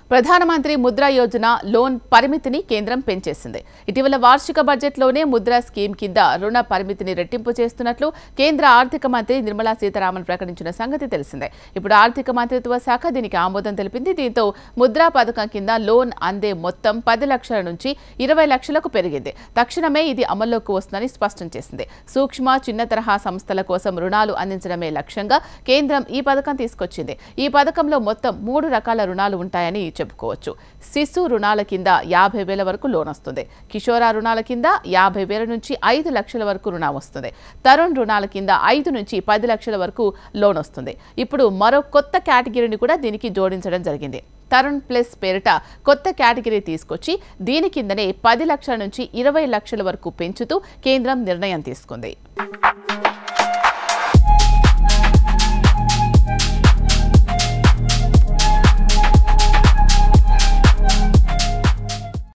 ప్రధానమంత్రి ముద్రా యోజన లోన్ పరిమితిని కేంద్రం పెంచేసింది ఇటీవల వార్షిక బడ్జెట్లోనే ముద్రా స్కీమ్ కింద రుణ పరిమితిని రెట్టింపు చేస్తున్నట్లు కేంద్ర ఆర్థిక మంత్రి నిర్మలా సీతారామన్ ప్రకటించిన సంగతి తెలిసిందే ఇప్పుడు ఆర్థిక మంత్రిత్వ శాఖ దీనికి ఆమోదం తెలిపింది దీంతో ముద్రా పథకం కింద లోన్ అందే మొత్తం పది లక్షల నుంచి ఇరవై లక్షలకు పెరిగింది తక్షణమే ఇది అమల్లోకి వస్తుందని స్పష్టం చేసింది సూక్ష్మ చిన్న తరహా సంస్థల కోసం రుణాలు అందించడమే లక్ష్యంగా కేంద్రం ఈ పథకం తీసుకొచ్చింది ఈ పథకంలో మొత్తం మూడు రకాల రుణాలు ఉంటాయని చెప్పుకోవచ్చు శిశు రుణాల కింద యాభై వేల వరకు లోన్ వస్తుంది కిషోర రుణాల కింద యాభై వేల నుంచి ఐదు లక్షల వరకు రుణం వస్తుంది తరుణ్ రుణాల కింద ఐదు నుంచి పది లక్షల వరకు లోన్ వస్తుంది ఇప్పుడు మరో కొత్త కేటగిరీని కూడా దీనికి జోడించడం జరిగింది తరుణ్ ప్లస్ పేరిట కొత్త కేటగిరీ తీసుకొచ్చి దీని కిందనే పది లక్షల నుంచి ఇరవై లక్షల వరకు పెంచుతూ కేంద్రం నిర్ణయం తీసుకుంది